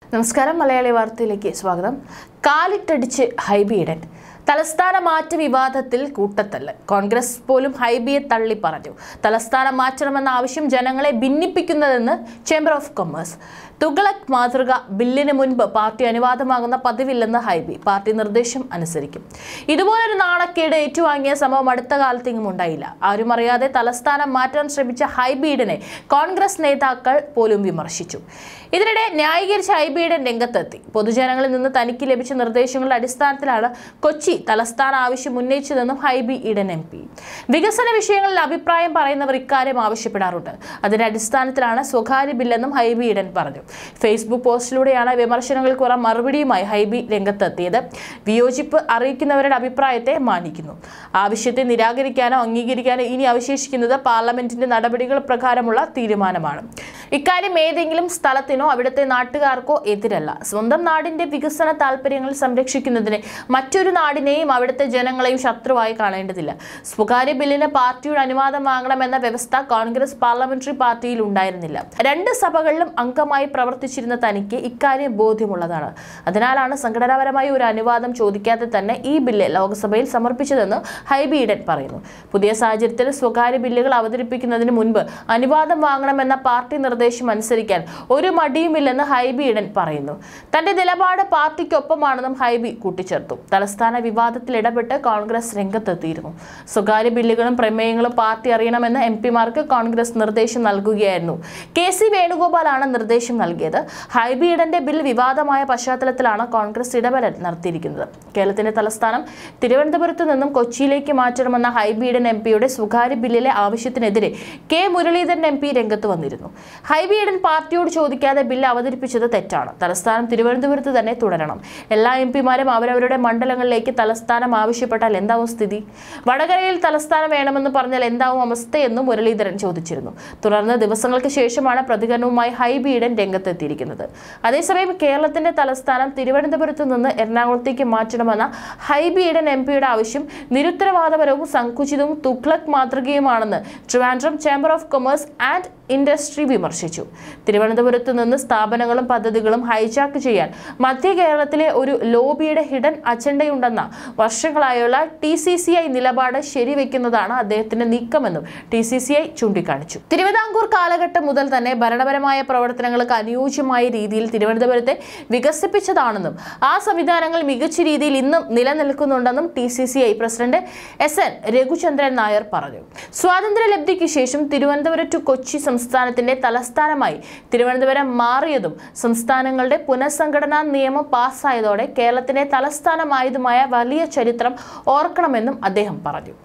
നമസ്കാരം മലയാളി വാർത്തയിലേക്ക് സ്വാഗതം കാലിട്ടടിച്ച് ഹൈബിയിടൻ തലസ്ഥാന മാറ്റ വിവാദത്തിൽ കൂട്ടത്തല്ല് കോൺഗ്രസ് പോലും ഹൈബിയെ തള്ളി പറഞ്ഞു തലസ്ഥാനം മാറ്റണമെന്ന ആവശ്യം ജനങ്ങളെ ഭിന്നിപ്പിക്കുന്നതെന്ന് ചേംബർ ഓഫ് കൊമേഴ്സ് തുഗ്ലക് മാതൃക ബില്ലിന് മുൻപ് പാർട്ടി അനുവാദമാകുന്ന പതിവില്ലെന്ന് ഹൈബി പാർട്ടി നിർദ്ദേശം അനുസരിക്കും ഇതുപോലൊരു നാണക്കേട് ഏറ്റുവാങ്ങിയ സംഭവം അടുത്ത കാലത്തെങ്ങും ഉണ്ടായില്ല ആരും അറിയാതെ തലസ്ഥാനം മാറ്റാൻ ശ്രമിച്ച ഹൈബീഡിനെ കോൺഗ്രസ് നേതാക്കൾ പോലും വിമർശിച്ചു ഇതിനിടെ ന്യായീകരിച്ച ഹൈബീഡൻ രംഗത്തെത്തി പൊതുജനങ്ങളിൽ നിന്ന് തനിക്ക് ലഭിച്ച നിർദ്ദേശങ്ങളുടെ അടിസ്ഥാനത്തിലാണ് കൊച്ചി തലസ്ഥാന ആവശ്യം ഉന്നയിച്ചതെന്നും ഹൈബി ഈഡൻ എം പി വികസന വിഷയങ്ങളിൽ അഭിപ്രായം പറയുന്നവർ ഇക്കാര്യം ആവശ്യപ്പെടാറുണ്ട് അതിന്റെ അടിസ്ഥാനത്തിലാണ് സ്വകാര്യ ബില്ലെന്നും ഹൈബി ഈഡൻ പറഞ്ഞു ഫേസ്ബുക്ക് പോസ്റ്റിലൂടെയാണ് വിമർശനങ്ങൾക്കുള്ള മറുപടിയുമായി ഹൈബി രംഗത്തെത്തിയത് വിയോജിപ്പ് അറിയിക്കുന്നവരുടെ അഭിപ്രായത്തെ മാനിക്കുന്നു ആവശ്യത്തെ നിരാകരിക്കാനോ അംഗീകരിക്കാനോ ഇനി അവശേഷിക്കുന്നത് പാർലമെന്റിന്റെ നടപടികൾ പ്രകാരമുള്ള തീരുമാനമാണ് ഇക്കാര്യം ഏതെങ്കിലും സ്ഥലത്തിനോ അവിടുത്തെ നാട്ടുകാർക്കോ എതിരല്ല സ്വന്തം നാടിന്റെ വികസന താല്പര്യങ്ങൾ സംരക്ഷിക്കുന്നതിന് മറ്റൊരു നാടിനെയും അവിടുത്തെ ജനങ്ങളെയും ശത്രുവായി കാണേണ്ടതില്ല സ്വകാര്യ ബില്ലിന് പാർട്ടിയുടെ അനുവാദം വാങ്ങണമെന്ന വ്യവസ്ഥ കോൺഗ്രസ് പാർലമെന്ററി പാർട്ടിയിൽ ഉണ്ടായിരുന്നില്ല രണ്ട് സഭകളിലും അംഗമായി പ്രവർത്തിച്ചിരുന്ന തനിക്ക് ഇക്കാര്യം ബോധ്യമുള്ളതാണ് അതിനാലാണ് സംഘടനാപരമായി ഒരു അനുവാദം ചോദിക്കാതെ തന്നെ ഈ ബില്ല് ലോക്സഭയിൽ സമർപ്പിച്ചതെന്ന് ഹൈബി ഈഡൻ പറയുന്നു പുതിയ സാഹചര്യത്തിൽ സ്വകാര്യ ബില്ലുകൾ അവതരിപ്പിക്കുന്നതിന് മുൻപ് അനുവാദം വാങ്ങണമെന്ന പാർട്ടി നിർദ്ദേശം അനുസരിക്കാൻ ഒരു മടിയുമില്ലെന്ന് ഹൈബി ഈഡൻ പറയുന്നു തന്റെ നിലപാട് പാർട്ടിക്കൊപ്പമാണെന്നും ഹൈബി കൂട്ടിച്ചേർത്തു തലസ്ഥാന വിവാദത്തിൽ ഇടപെട്ട് കോൺഗ്രസ് രംഗത്തെത്തിയിരുന്നു സ്വകാര്യ ബില്ലുകളും പ്രമേയങ്ങളും പാർട്ടി അറിയണമെന്ന് എം പിമാർക്ക് കോൺഗ്രസ് നിർദ്ദേശം നൽകുകയായിരുന്നു കെ സി വേണുഗോപാലാണ് നിർദ്ദേശം നൽകിയത് ഹൈബി ഈഡന്റെ ബിൽ വിവാദമായ പശ്ചാത്തലത്തിലാണ് കോൺഗ്രസ് ഇടപെടൽ നടത്തിയിരിക്കുന്നത് കേരളത്തിന്റെ തലസ്ഥാനം തിരുവനന്തപുരത്ത് നിന്നും കൊച്ചിയിലേക്ക് മാറ്റണമെന്ന ഹൈബി ഈഡൻ എം പിയുടെ സ്വകാര്യ ബില്ലിലെ ആവശ്യത്തിനെതിരെ കെ മുരളീധരൻ എം പി രംഗത്ത് വന്നിരുന്നു ഹൈബി ഈഡൻ പാർട്ടിയോട് ചോദിക്കാതെ ബില്ല് അവതരിപ്പിച്ചത് തെറ്റാണ് തലസ്ഥാനം തിരുവനന്തപുരത്ത് തന്നെ തുടരണം എല്ലാ എം പിമാരും അവരവരുടെ മണ്ഡലങ്ങളിലേക്ക് തലസ്ഥാനം ആവശ്യപ്പെട്ടാൽ എന്താവും സ്ഥിതി വടകരയിൽ തലസ്ഥാനം വേണമെന്ന് പറഞ്ഞാൽ എന്താവും അവസ്ഥയെന്നും മുരളീധരൻ ചോദിച്ചിരുന്നു തുടർന്ന് ദിവസങ്ങൾക്ക് ശേഷമാണ് പ്രതികരണവുമായി ഹൈബി ഈഡൻ രംഗത്തെത്തിയിരിക്കുന്നത് അതേസമയം കേരളത്തിന്റെ തലസ്ഥാനം തിരുവനന്തപുരത്ത് നിന്ന് എറണാകുളത്തേക്ക് മാറ്റണമെന്ന ഹൈബി ഈഡൻ എം പിയുടെ ആവശ്യം നിരുത്തരവാദപരവും സങ്കുചിതവും തുഗ്ലക് മാതൃകയുമാണെന്ന് Trivandrum chamber of commerce and industry വിമർശിച്ചു തിരുവനന്തപുരത്ത് നിന്ന് സ്ഥാപനങ്ങളും പദ്ധതികളും ഹൈജാക്ക് ചെയ്യാൻ മധ്യ കേരളത്തിലെ ഒരു ലോബിയുടെ ഹിഡൻ അജണ്ടയുണ്ടെന്ന വർഷങ്ങളായുള്ള ടി സി സി ഐ നിലപാട് ശരിവെക്കുന്നതാണ് അദ്ദേഹത്തിന്റെ നീക്കമെന്നും ടി സി സി ഐ ചൂണ്ടിക്കാണിച്ചു തിരുവിതാംകൂർ കാലഘട്ടം മുതൽ തന്നെ ഭരണപരമായ പ്രവർത്തനങ്ങൾക്ക് അനുയോജ്യമായ രീതിയിൽ തിരുവനന്തപുരത്തെ വികസിപ്പിച്ചതാണെന്നും ആ സംവിധാനങ്ങൾ മികച്ച രീതിയിൽ ഇന്നും നിലനിൽക്കുന്നുണ്ടെന്നും T C C I president S N Raghuchandran Nair പറഞ്ഞു സ്വാതന്ത്ര്യലബ്ധിക്ക് ശേഷം തിരുവനന്തപുരം ടു കൊച്ചി സംസ്ഥാനത്തിന്റെ തലസ്ഥാനമായി തിരുവനന്തപുരം മാറിയതും സംസ്ഥാനങ്ങളുടെ പുനഃസംഘടനാ നിയമം പാസ്സായതോടെ കേരളത്തിന്റെ തലസ്ഥാനമായതുമായ വലിയ ചരിത്രം ഓർക്കണമെന്നും അദ്ദേഹം പറഞ്ഞു